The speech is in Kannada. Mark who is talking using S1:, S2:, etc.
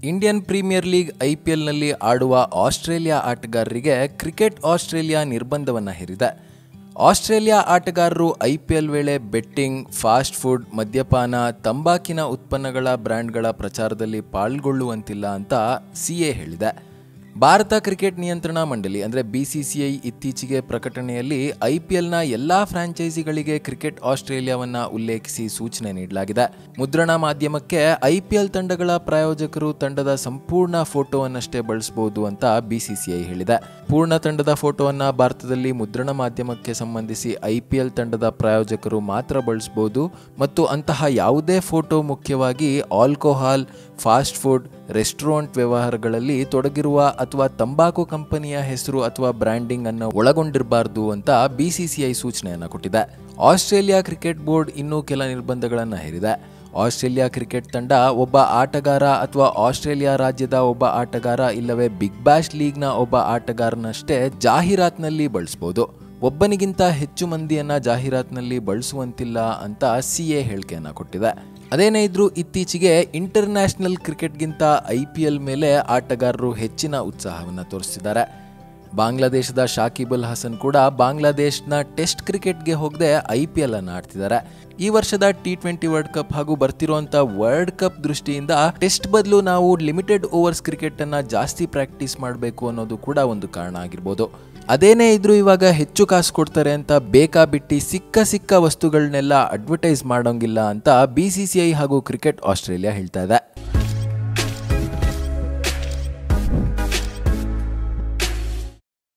S1: ಇಂಡಿಯನ್ ಪ್ರೀಮಿಯರ್ ಲೀಗ್ ಐಪಿಎಲ್ನಲ್ಲಿ ಆಡುವ ಆಸ್ಟ್ರೇಲಿಯಾ ಆಟಗಾರರಿಗೆ ಕ್ರಿಕೆಟ್ ಆಸ್ಟ್ರೇಲಿಯಾ ನಿರ್ಬಂಧವನ್ನು ಹೇರಿದೆ ಆಸ್ಟ್ರೇಲಿಯಾ ಆಟಗಾರರು ಐಪಿಎಲ್ ವೇಳೆ ಬೆಟ್ಟಿಂಗ್ ಫಾಸ್ಟ್ ಫುಡ್ ಮದ್ಯಪಾನ ತಂಬಾಕಿನ ಉತ್ಪನ್ನಗಳ ಬ್ರ್ಯಾಂಡ್ಗಳ ಪ್ರಚಾರದಲ್ಲಿ ಪಾಲ್ಗೊಳ್ಳುವಂತಿಲ್ಲ ಅಂತ ಸಿಎ ಹೇಳಿದೆ ಭಾರತ ಕ್ರಿಕೆಟ್ ನಿಯಂತ್ರಣ ಮಂಡಳಿ ಅಂದರೆ ಬಿಸಿಸಿಐ ಇತ್ತೀಚೆಗೆ ಪ್ರಕಟಣೆಯಲ್ಲಿ ಐಪಿಎಲ್ನ ಎಲ್ಲಾ ಫ್ರಾಂಚೈಸಿಗಳಿಗೆ ಕ್ರಿಕೆಟ್ ಆಸ್ಟ್ರೇಲಿಯಾವನ್ನ ಉಲ್ಲೇಖಿಸಿ ಸೂಚನೆ ನೀಡಲಾಗಿದೆ ಮುದ್ರಣ ಮಾಧ್ಯಮಕ್ಕೆ ಐಪಿಎಲ್ ತಂಡಗಳ ಪ್ರಾಯೋಜಕರು ತಂಡದ ಸಂಪೂರ್ಣ ಫೋಟೋವನ್ನಷ್ಟೇ ಬಳಸಬಹುದು ಅಂತ ಬಿಸಿಸಿಐ ಹೇಳಿದೆ ಪೂರ್ಣ ತಂಡದ ಫೋಟೋವನ್ನ ಭಾರತದಲ್ಲಿ ಮುದ್ರಣ ಮಾಧ್ಯಮಕ್ಕೆ ಸಂಬಂಧಿಸಿ ಐಪಿಎಲ್ ತಂಡದ ಪ್ರಾಯೋಜಕರು ಮಾತ್ರ ಬಳಸಬಹುದು ಮತ್ತು ಅಂತಹ ಯಾವುದೇ ಫೋಟೋ ಮುಖ್ಯವಾಗಿ ಆಲ್ಕೋಹಾಲ್ ಫಾಸ್ಟ್ ಫುಡ್ ರೆಸ್ಟೋರೆಂಟ್ ವ್ಯವಹಾರಗಳಲ್ಲಿ ತೊಡಗಿರುವ ಅಥವಾ ತಂಬಾಕು ಕಂಪನಿಯ ಹೆಸರು ಅಥವಾ ಬ್ರ್ಯಾಂಡಿಂಗ್ ಅನ್ನು ಒಳಗೊಂಡಿರಬಾರದು ಅಂತ ಬಿಸಿಸಿಐ ಸೂಚನೆಯನ್ನು ಕೊಟ್ಟಿದೆ ಆಸ್ಟ್ರೇಲಿಯಾ ಕ್ರಿಕೆಟ್ ಬೋರ್ಡ್ ಇನ್ನೂ ಕೆಲ ನಿರ್ಬಂಧಗಳನ್ನು ಹೇರಿದೆ ಆಸ್ಟ್ರೇಲಿಯಾ ಕ್ರಿಕೆಟ್ ತಂಡ ಒಬ್ಬ ಆಟಗಾರ ಅಥವಾ ಆಸ್ಟ್ರೇಲಿಯಾ ರಾಜ್ಯದ ಒಬ್ಬ ಆಟಗಾರ ಇಲ್ಲವೇ ಬಿಗ್ ಬ್ಯಾಶ್ ಲೀಗ್ನ ಒಬ್ಬ ಆಟಗಾರನಷ್ಟೇ ಜಾಹೀರಾತ್ನಲ್ಲಿ ಬಳಸಬಹುದು ಒಬ್ಬನಿಗಿಂತ ಹೆಚ್ಚು ಮಂದಿಯನ್ನ ಜಾಹೀರಾತ್ನಲ್ಲಿ ಬಳಸುವಂತಿಲ್ಲ ಅಂತ ಸಿಎ ಹೇಳಿಕೆಯನ್ನ ಕೊಟ್ಟಿದೆ ಅದೇನೇ ಇದ್ರೂ ಇತ್ತೀಚೆಗೆ ಇಂಟರ್ನ್ಯಾಷನಲ್ ಕ್ರಿಕೆಟ್ಗಿಂತ ಐ ಪಿ ಎಲ್ ಮೇಲೆ ಆಟಗಾರರು ಹೆಚ್ಚಿನ ಉತ್ಸಾಹವನ್ನು ತೋರಿಸಿದ್ದಾರೆ ಬಾಂಗ್ಲಾದೇಶದ ಶಾಕಿಬ್ ಅಲ್ ಹಸನ್ ಕೂಡ ಬಾಂಗ್ಲಾದೇಶ್ನ ಟೆಸ್ಟ್ ಕ್ರಿಕೆಟ್ಗೆ ಹೋಗದೆ ಐ ಪಿ ಎಲ್ ಅನ್ನು ಆಡ್ತಿದ್ದಾರೆ ಈ ವರ್ಷದ ಟಿ ಟ್ವೆಂಟಿ ವರ್ಲ್ಡ್ ಕಪ್ ಹಾಗೂ ಬರ್ತಿರುವಂತ ವರ್ಲ್ಡ್ ಕಪ್ ದೃಷ್ಟಿಯಿಂದ ಟೆಸ್ಟ್ ಬದಲು ನಾವು ಲಿಮಿಟೆಡ್ ಓವರ್ಸ್ ಕ್ರಿಕೆಟ್ ಅನ್ನ ಜಾಸ್ತಿ ಪ್ರಾಕ್ಟೀಸ್ ಮಾಡಬೇಕು ಅನ್ನೋದು ಕೂಡ ಒಂದು ಕಾರಣ ಆಗಿರ್ಬೋದು ಅದೇನೇ ಇದ್ರೂ ಇವಾಗ ಹೆಚ್ಚು ಕಾಸು ಕೊಡ್ತಾರೆ ಅಂತ ಬೇಕಾಬಿಟ್ಟಿ ಸಿಕ್ಕ ಸಿಕ್ಕ ವಸ್ತುಗಳನ್ನೆಲ್ಲ ಅಡ್ವರ್ಟೈಸ್ ಮಾಡೋಂಗಿಲ್ಲ ಅಂತ ಬಿ ಸಿ ಸಿ ಐ ಹಾಗೂ ಕ್ರಿಕೆಟ್ ಆಸ್ಟ್ರೇಲಿಯಾ ಹೇಳ್ತಾ ಇದೆ